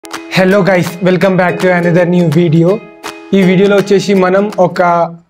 Hello guys welcome back to another new video ఈ వీడియోలో వచ్చేసి మనం ఒక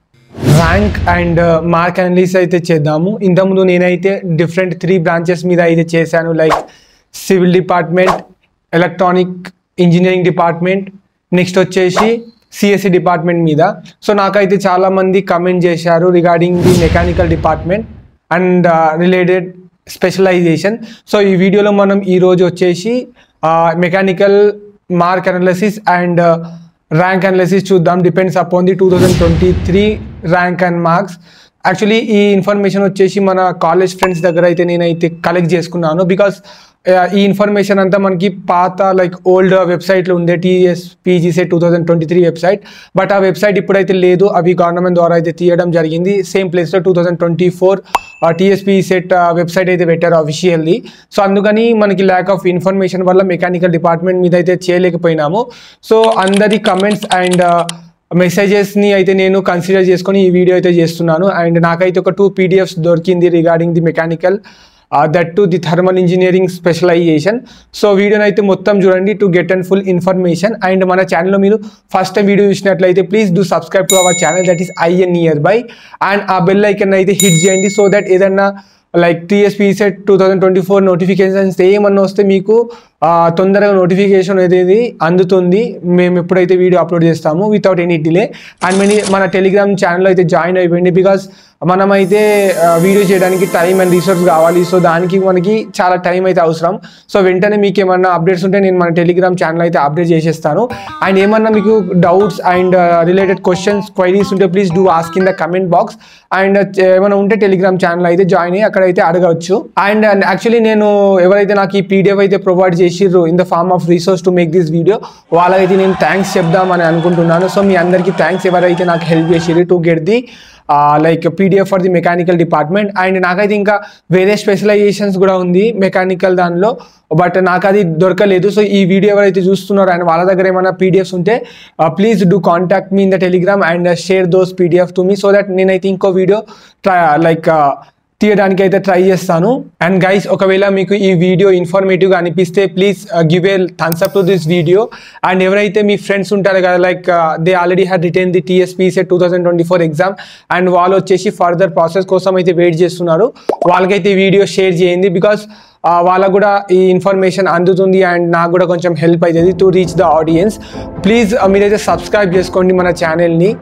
ర్యాంక్ అండ్ మార్క్ అనలిస్ అయితే చేద్దాము ఇంతకుముందు నేనైతే డిఫరెంట్ త్రీ బ్రాంచెస్ మీద అయితే చేశాను like civil department electronic engineering department next వచ్చేసి సిఎస్సి డిపార్ట్మెంట్ మీద సో నాకైతే చాలామంది కమెంట్ చేశారు regarding the mechanical department and related specialization so ఈ వీడియోలో మనం ఈరోజు వచ్చేసి mechanical mark analysis and rank analysis చూద్దాం depends upon the two thousand twenty three rank and marks actually ఈ ఇన్ఫర్మేషన్ వచ్చేసి మన కాలేజ్ ఫ్రెండ్స్ దగ్గర అయితే నేనైతే కలెక్ట్ చేసుకున్నాను బికాస్ ఈ ఇన్ఫర్మేషన్ అంతా మనకి పాత లైక్ ఓల్డ్ వెబ్సైట్లో ఉండే TS PGCET two thousand twenty three website but ఆ వెబ్సైట్ ఇప్పుడైతే లేదు అవి గవర్నమెంట్ ద్వారా అయితే తీయడం జరిగింది సేమ్ ప్లేస్లో two thousand twenty four TSP set website అయితే పెట్టారు అఫీషియల్లీ సో అందుకని మనకి ల్యాక్ ఆఫ్ ఇన్ఫర్మేషన్ వల్ల మెకానికల్ డిపార్ట్మెంట్ మీద అయితే చేయలేకపోయినాము సో అందరి కమెంట్స్ అండ్ మెసేజెస్ని అయితే నేను కన్సిడర్ చేసుకొని ఈ వీడియో అయితే చేస్తున్నాను అండ్ నాకైతే ఒక టూ పీడిఎఫ్స్ దొరికింది regarding the mechanical that to the thermal engineering specialization so వీడియోని అయితే మొత్తం చూడండి to get and full information and మన ఛానల్లో మీరు ఫస్ట్ టైం వీడియో చూసినట్లయితే please do subscribe to our channel that is IN near by and ఆ bell icon అయితే హిట్ చేయండి సో దట్ ఏదన్నా like TSP set two thousand twenty four notifications ఏమన్నా వస్తే మీకు ఆ, తొందరగా నోటిఫికేషన్ అనేది అందుతుంది మేము ఎప్పుడైతే వీడియో అప్లోడ్ చేస్తాము వితౌట్ ఎనీ డిలే అండ్ మన మన టెలిగ్రామ్ ఛానల్ అయితే జాయిన్ అయిపోయింది బికాస్ మనమైతే ఆ, వీడియో చేయడానికి టైం అండ్ రిసోర్స్ కావాలి సో దానికి మనకి చాలా టైం అయితే అవసరం సో వెంటనే మీకు ఏమన్నా అప్డేట్స్ ఉంటే నేను మన టెలిగ్రామ్ ఛానల్ అయితే అప్డేట్ చేసేస్తాను అండ్ ఏమన్నా మీకు doubts and related questions queries ఉంటే please do ask in the comment box and ఏమైనా ఉంటే టెలిగ్రామ్ ఛానల్ అయితే జాయిన్ అయ్యి అక్కడైతే అడగవచ్చు అండ్ యాక్చువల్లీ నేను ఎవరైతే నాకు ఈ పీడిఎఫ్ అయితే ప్రొవైడ్ చేసిర్రు in the form of resource to make this video వాళ్ళకైతే నేను థ్యాంక్స్ చెప్దామని అనుకుంటున్నాను సో మీ అందరికీ థ్యాంక్స్ ఎవరైతే నాకు హెల్ప్ చేసిర్రు to get the like PDF for the mechanical department and నాకైతే ఇంకా వేరే స్పెషలైజేషన్స్ కూడా ఉంది మెకానికల్ దానిలో బట్ నాకు అది దొరకలేదు సో ఈ వీడియో ఎవరైతే చూస్తున్నారో అండ్ వాళ్ళ దగ్గర ఏమైనా పీడిఎఫ్స్ ఉంటే please do contact me in the Telegram and share those PDF to me so that నేనైతే ఇంకో వీడియో ట్రై లైక్ తీయడానికి అయితే ట్రై చేస్తాను అండ్ గైస్ ఒకవేళ మీకు ఈ వీడియో ఇన్ఫర్మేటివ్గా అనిపిస్తే please give a thumbs up to this video and ఎవరైతే మీ ఫ్రెండ్స్ ఉంటారు కదా like they already had return the TSP set two thousand twenty four exam and వాళ్ళు వచ్చేసి ఫర్దర్ ప్రాసెస్ కోసం అయితే వెయిట్ చేస్తున్నారు వాళ్ళకైతే ఈ వీడియో షేర్ చేయండి బికాస్ వాళ్ళకు కూడా ఈ ఇన్ఫర్మేషన్ అందుతుంది అండ్ నాకు కూడా కొంచెం హెల్ప్ అవుతుంది to reach the audience please మీరైతే సబ్స్క్రైబ్ చేసుకోండి మన ఛానల్ని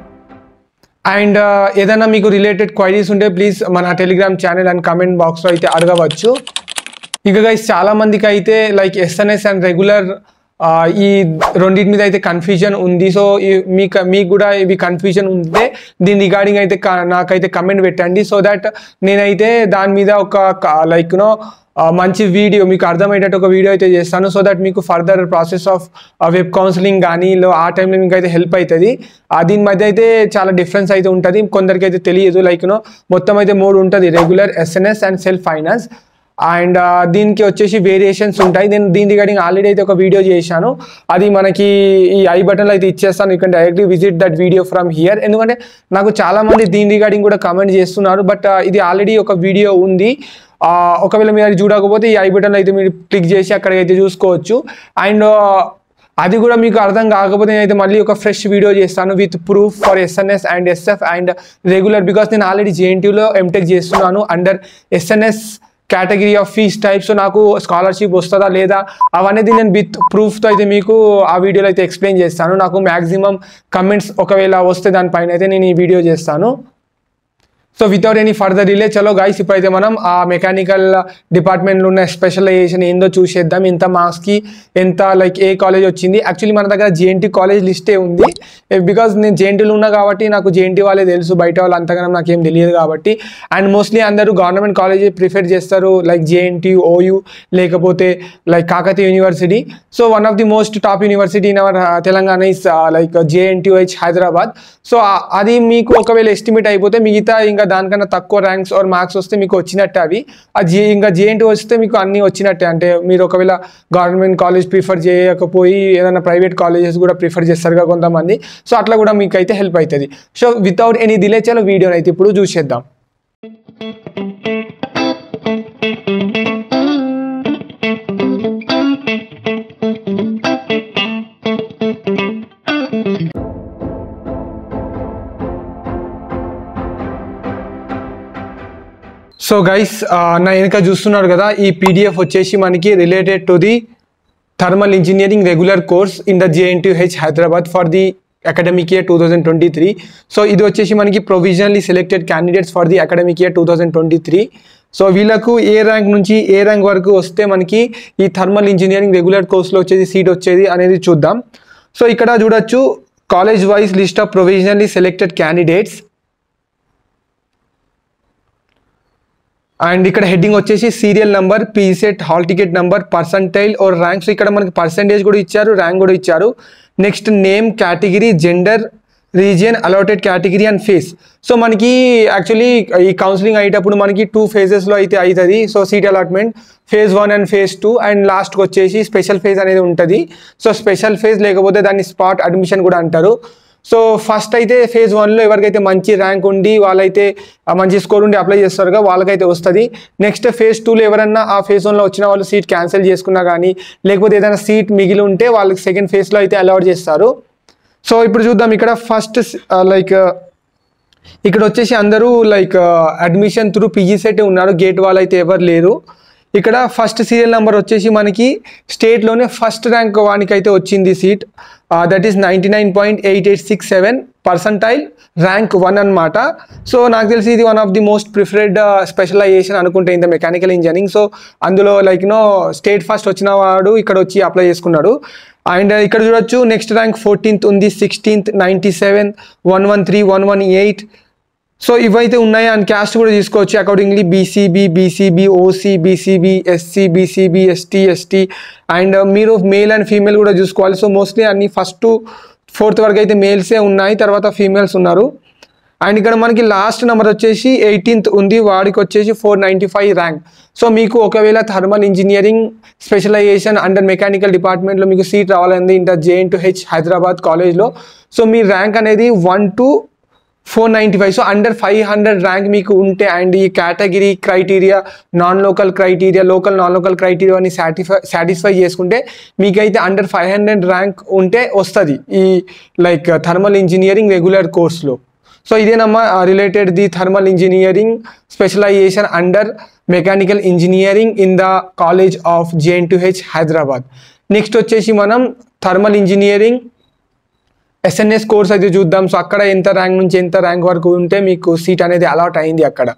అండ్ ఏదైనా మీకు రిలేటెడ్ క్వైరీస్ ఉంటే ప్లీజ్ మన టెలిగ్రామ్ ఛానల్ అండ్ కమెంట్ బాక్స్లో అయితే అడగవచ్చు ఇక గైస్ చాలా మందికి అయితే లైక్ ఎస్ఎన్ఎస్ అండ్ రెగ్యులర్ ఈ రెండింటి మీద అయితే కన్ఫ్యూజన్ ఉంది సో మీకు మీకు కూడా ఇవి కన్ఫ్యూజన్ ఉంటే దీని రిగార్డింగ్ అయితే క- నాకైతే కమెంట్ పెట్టండి సో దట్ నేనైతే దాని మీద ఒక లైక్ నో మంచి వీడియో మీకు అర్థమయ్యేటట్టు ఒక వీడియో అయితే చేస్తాను సో దట్ మీకు further process of web counselling కానీ లో ఆ టైంలో మీకు అయితే హెల్ప్ అవుతుంది ఆ దీని మధ్య అయితే చాలా డిఫరెన్స్ అయితే ఉంటుంది కొందరికి అయితే తెలియదు లైక్ నో మొత్తం అయితే మూడు ఉంటుంది regular SNS and self finance and దీనికి వచ్చేసి వేరియేషన్స్ ఉంటాయి నేను దీని రిగార్డింగ్ ఆల్రెడీ అయితే ఒక వీడియో చేశాను అది మనకి ఈ ఐ బటన్లో అయితే ఇచ్చేస్తాను you can directly visit that video from here ఎందుకంటే నాకు చాలా మంది దీని రిగార్డింగ్ కూడా కమెంట్ చేస్తున్నారు బట్ ఇది ఆల్రెడీ ఒక వీడియో ఉంది ఆ, ఒకవేళ మీరు అది చూడకపోతే ఈ ఐ బటన్ అయితే మీరు క్లిక్ చేసి అక్కడికైతే చూసుకోవచ్చు అండ్ అది కూడా మీకు అర్థం కాకపోతే నేనైతే మళ్ళీ ఒక ఫ్రెష్ వీడియో చేస్తాను with proof for SNS and SF and regular because నేను ఆల్రెడీ జేఎన్టీయూలో ఎంటెక్ చేస్తున్నాను under SNS category of fees types నాకు స్కాలర్షిప్ వస్తుందా లేదా అవన్నీ నేను విత్ ప్రూఫ్తో అయితే మీకు ఆ వీడియోలో అయితే ఎక్స్ప్లెయిన్ చేస్తాను నాకు మ్యాక్సిమం కమెంట్స్ ఒకవేళ వస్తే దానిపైన అయితే నేను ఈ వీడియో చేస్తాను so without any further delay చలో గైస్ ఇప్పుడైతే మనం ఆ మెకానికల్ డిపార్ట్మెంట్లో ఉన్న స్పెషలైజేషన్ ఏందో చూసేద్దాం ఎంత మార్క్స్కి ఎంత లైక్ ఏ కాలేజ్ వచ్చింది యాక్చువల్లీ మన దగ్గర జేఎన్టీ కాలేజ్ లిస్టే ఉంది బికాజ్ నేను జేఎన్టీలో ఉన్నా కాబట్టి నాకు జేఎన్టీ వాళ్ళే తెలుసు బయట వాళ్ళు అంతగానం నాకేం తెలియదు కాబట్టి అండ్ మోస్ట్లీ అందరూ గవర్నమెంట్ కాలేజ్ ప్రిఫర్ చేస్తారు లైక్ జేఎన్టీ ఓయూ లేకపోతే like Kakatiya university so one of the most top university in our Telangana is like JNTH Hyderabad so అది మీకు ఒకవేళ ఎస్టిమేట్ అయిపోతే మిగతా ఇంకా దానికన్నా తక్కువ ర్యాంక్స్ ఆర్ మార్క్స్ వస్తే మీకు వచ్చినట్టే అవి ఆ జే ఇంకా జేఎన్టీ వస్తే మీకు అన్నీ వచ్చినట్టే అంటే మీరు ఒకవేళ గవర్నమెంట్ కాలేజ్ ప్రిఫర్ చేయకపోయి ఏదైనా ప్రైవేట్ కాలేజెస్ కూడా ప్రిఫర్ చేస్తారు కదా కొంతమంది సో అట్లా కూడా మీకు అయితే హెల్ప్ అవుతుంది సో వితౌట్ ఎనీ డిలే చలో వీడియోని అయితే ఇప్పుడు చూసేద్దాం సో గైస్ నా వెనక చూస్తున్నారు కదా ఈ పీడిఎఫ్ వచ్చేసి మనకి related to the thermal engineering regular course in the JNTH Hyderabad for the academic year two thousand twenty three so ఇది వచ్చేసి మనకి provisionally selected candidates for the academic year two thousand twenty three so వీళ్ళకు ఏ rank నుంచి ఏ rank వరకు వస్తే మనకి ఈ థర్మల్ ఇంజనీరింగ్ రెగ్యులర్ కోర్స్లో వచ్చేది సీట్ వచ్చేది అనేది చూద్దాం సో ఇక్కడ చూడొచ్చు college wise list of provisionally selected candidates and ఇక్కడ హెడ్డింగ్ వచ్చేసి సీరియల్ నంబర్ పీసెట్ hall ticket number percentile or ranks ఇక్కడ మనకి పర్సంటేజ్ కూడా ఇచ్చారు ర్యాంక్ కూడా ఇచ్చారు next name category gender region allotted category and phase so మనకి యాక్చువల్లీ ఈ కౌన్సిలింగ్ అయ్యేటప్పుడు మనకి టూ ఫేజెస్లో అయితే అవుతుంది so seat allotment phase one and phase two and లాస్ట్కి వచ్చేసి స్పెషల్ ఫేజ్ అనేది ఉంటుంది సో స్పెషల్ ఫేజ్ లేకపోతే దాన్ని స్పాట్ అడ్మిషన్ కూడా అంటారు సో ఫస్ట్ అయితే ఫేజ్ వన్లో ఎవరికైతే మంచి ర్యాంక్ ఉండి వాళ్ళైతే ఆ మంచి స్కోర్ ఉండి అప్లై చేస్తారుగా వాళ్ళకైతే వస్తుంది నెక్స్ట్ ఫేజ్ టూలో ఎవరన్నా ఆ ఫేజ్ వన్లో వచ్చిన వాళ్ళు సీట్ క్యాన్సిల్ చేసుకున్నా కానీ లేకపోతే ఏదైనా సీట్ మిగిలి ఉంటే వాళ్ళకి సెకండ్ ఫేజ్లో అయితే అలౌట్ చేస్తారు సో ఇప్పుడు చూద్దాం ఇక్కడ ఫస్ట్ లైక్ ఇక్కడ వచ్చేసి అందరూ like admission through PG CET ఉన్నారు గేట్ వాళ్ళు అయితే ఎవరు లేరు ఇక్కడ ఫస్ట్ సీరియల్ నెంబర్ వచ్చేసి మనకి స్టేట్లోనే ఫస్ట్ ర్యాంక్ వానికి అయితే వచ్చింది seat that is ninety nine point eight eight six seven percentile rank one అనమాట సో నాకు తెలిసి ఇది one of the most preferred specialization అనుకుంటే ఇంత మెకానికల్ ఇంజనీరింగ్ సో అందులో లైక్ నో స్టేట్ ఫస్ట్ వచ్చిన వాడు ఇక్కడ వచ్చి అప్లై చేసుకున్నాడు అండ్ ఇక్కడ చూడొచ్చు నెక్స్ట్ ర్యాంక్ ఫోర్టీన్త్ ఉంది sixteenth ninety seven one one three one one eight so ఇవైతే ఉన్నాయి అండ్ క్యాస్ట్ కూడా తీసుకోవచ్చు accordingly BCB BCB OC BCB SC BCB ST ST and మీరు మేల్ అండ్ ఫీమేల్ కూడా చూసుకోవాలి సో మోస్ట్లీ అన్ని ఫస్ట్ ఫోర్త్ వరకు అయితే మేల్సే ఉన్నాయి తర్వాత ఫీమేల్స్ ఉన్నారు అండ్ ఇక్కడ మనకి లాస్ట్ నెంబర్ వచ్చేసి ఎయిటీన్త్ ఉంది వాడికి వచ్చేసి four ninety five rank so మీకు ఒకవేళ thermal engineering specialization under mechanical డిపార్ట్మెంట్లో మీకు సీట్ రావాలంది ఇంటర్ జేఎన్ టు హెచ్ హైదరాబాద్ కాలేజ్లో సో మీ ర్యాంక్ అనేది one two four ninety five so under five hundred rank మీకు ఉంటే అండ్ ఈ category criteria non local criteria local non local క్రైటీరియాని సాటిఫై సాటిస్ఫై చేసుకుంటే మీకైతే అండర్ ఫైవ్ హండ్రెడ్ ర్యాంక్ ఉంటే వస్తుంది ఈ లైక్ థర్మల్ ఇంజనీరింగ్ రెగ్యులర్ కోర్స్లో so ఇదేనమ్మా related the thermal engineering specialization under mechanical engineering in the college of JNTUH Hyderabad next వచ్చేసి మనం thermal engineering SNS course అయితే చూద్దాం సో అక్కడ ఎంత ర్యాంక్ నుంచి ఎంత ర్యాంక్ వరకు ఉంటే మీకు సీట్ అనేది అలాట్ అయింది అక్కడ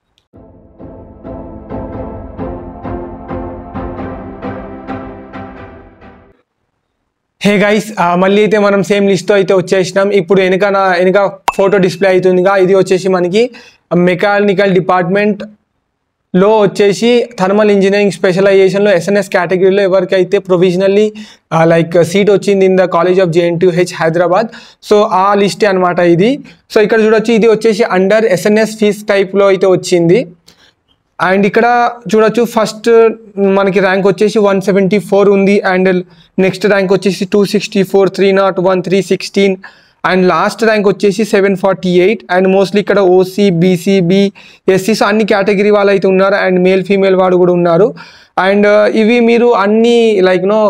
హే గైస్ మళ్ళీ అయితే మనం సేమ్ లిస్ట్తో అయితే వచ్చేసినాం ఇప్పుడు వెనక నా వెనక ఫోటో డిస్ప్లే అవుతుందిగా ఇది వచ్చేసి మనకి మెకానికల్ డిపార్ట్మెంట్ లో వచ్చేసి థర్మల్ ఇంజనీరింగ్ స్పెషలైజేషన్లో ఎస్ఎన్ఎస్ కేటగిరీలో ఎవరికైతే ప్రొవిజనల్లీ లైక్ సీట్ వచ్చింది in the college of JNTUH Hyderabad so ఆ లిస్టే అనమాట ఇది సో ఇక్కడ చూడొచ్చు ఇది వచ్చేసి అండర్ ఎస్ఎన్ఎస్ ఫీస్ టైప్లో అయితే వచ్చింది అండ్ ఇక్కడ చూడొచ్చు ఫస్ట్ మనకి ర్యాంక్ వచ్చేసి వన్ సెవెంటీ ఫోర్ ఉంది అండ్ నెక్స్ట్ ర్యాంక్ వచ్చేసి two sixty four three not one three sixteen and last rank వచ్చేసి seven forty eight and mostly ఇక్కడ ఓసీ బీసీబీ ఎస్సీ సో అన్ని కేటగిరీ వాళ్ళు అయితే ఉన్నారు అండ్ మేల్ ఫీమేల్ వాడు కూడా ఉన్నారు అండ్ ఇవి మీరు అన్ని లైక్ నో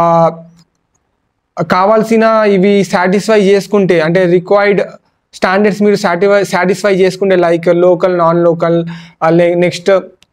కావాల్సిన ఇవి సాటిస్ఫై చేసుకుంటే అంటే రిక్వైర్డ్ స్టాండర్డ్స్ మీరు సాటిఫై సాటిస్ఫై చేసుకుంటే like local non local next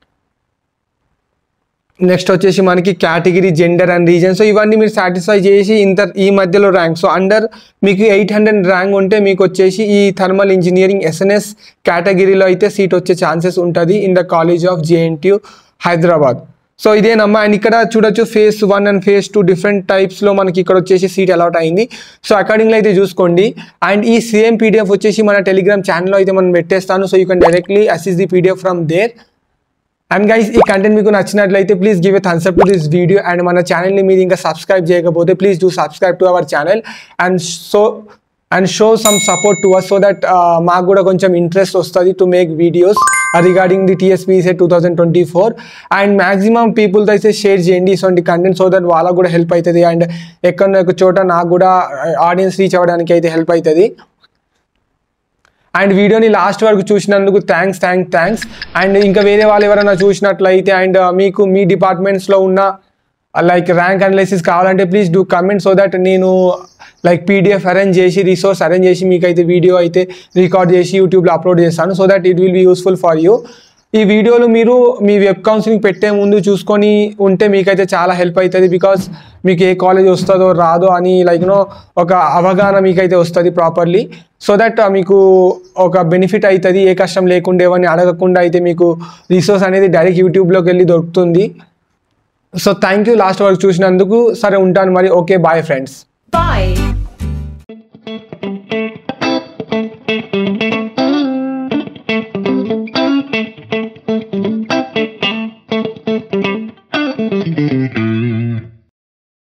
next వచ్చేసి మనకి category gender and region so ఇవన్నీ మీరు సాటిస్ఫై చేసి ఇంత ఈ మధ్యలో ర్యాంక్ సో అండర్ మీకు ఎయిట్ హండ్రెడ్ ర్యాంక్ ఉంటే మీకు వచ్చేసి ఈ థర్మల్ ఇంజనీరింగ్ ఎస్ఎన్ఎస్ కేటగిరీలో అయితే సీట్ వచ్చే ఛాన్సెస్ ఉంటుంది in the college of JNTU Hyderabad so ఇదేనమ్మా అండ్ ఇక్కడ చూడొచ్చు phase one and phase two different టైప్స్లో మనకి ఇక్కడ వచ్చేసి సీట్ అలాట్ అయింది సో అకార్డింగ్లో అయితే చూసుకోండి అండ్ ఈ సేమ్ పీడిఎఫ్ వచ్చేసి మన టెలిగ్రామ్ ఛానల్లో అయితే మనం పెట్టేస్తాను so you can directly access the PDF from there and guys ఈ కంటెంట్ మీకు నచ్చినట్లయితే please give a thumbs up to this video and మన ఛానల్ని మీరు ఇంకా సబ్స్క్రైబ్ చేయకపోతే please do subscribe to our channel and so and show some support to us so that మాకు కూడా కొంచెం ఇంట్రెస్ట్ వస్తుంది to make videos regarding the TSPSC two thousand twenty four and maximum పీపుల్తో అయితే షేర్ చేయండి ఇటువంటి content so that వాళ్ళకు కూడా హెల్ప్ అవుతుంది అండ్ ఎక్కడో ఒక చోట నాకు కూడా ఆడియన్స్ రీచ్ అవ్వడానికి అయితే హెల్ప్ అవుతుంది అండ్ వీడియోని లాస్ట్ వరకు చూసినందుకు థ్యాంక్స్ థ్యాంక్స్ థ్యాంక్స్ అండ్ ఇంకా వేరే వాళ్ళు ఎవరైనా చూసినట్లయితే అండ్ మీకు మీ డిపార్ట్మెంట్స్లో ఉన్న లైక్ ర్యాంక్ అనాలిసిస్ కావాలంటే please do comment so that నేను లైక్ పీడిఎఫ్ అరేంజ్ చేసి రిసోర్స్ అరేంజ్ చేసి మీకు అయితే వీడియో అయితే రికార్డ్ చేసి యూట్యూబ్లో అప్లోడ్ చేస్తాను so that it will be useful for you ఈ వీడియోలు మీరు మీ వెబ్ కౌన్సిలింగ్ పెట్టే ముందు చూసుకొని ఉంటే మీకైతే చాలా హెల్ప్ అవుతుంది బికాస్ మీకు ఏ కాలేజ్ వస్తుందో రాదో అని లైక్ నో ఒక అవగాహన మీకైతే వస్తుంది ప్రాపర్లీ సో దట్ మీకు ఒక బెనిఫిట్ అవుతుంది ఏ కష్టం లేకుండా ఏమని అడగకుండా అయితే మీకు రిసోర్స్ అనేది డైరెక్ట్ యూట్యూబ్లోకి వెళ్ళి దొరుకుతుంది సో థ్యాంక్ యూ లాస్ట్ వరకు చూసినందుకు సరే ఉంటాను మరి ఓకే బాయ్ ఫ్రెండ్స్ Bye.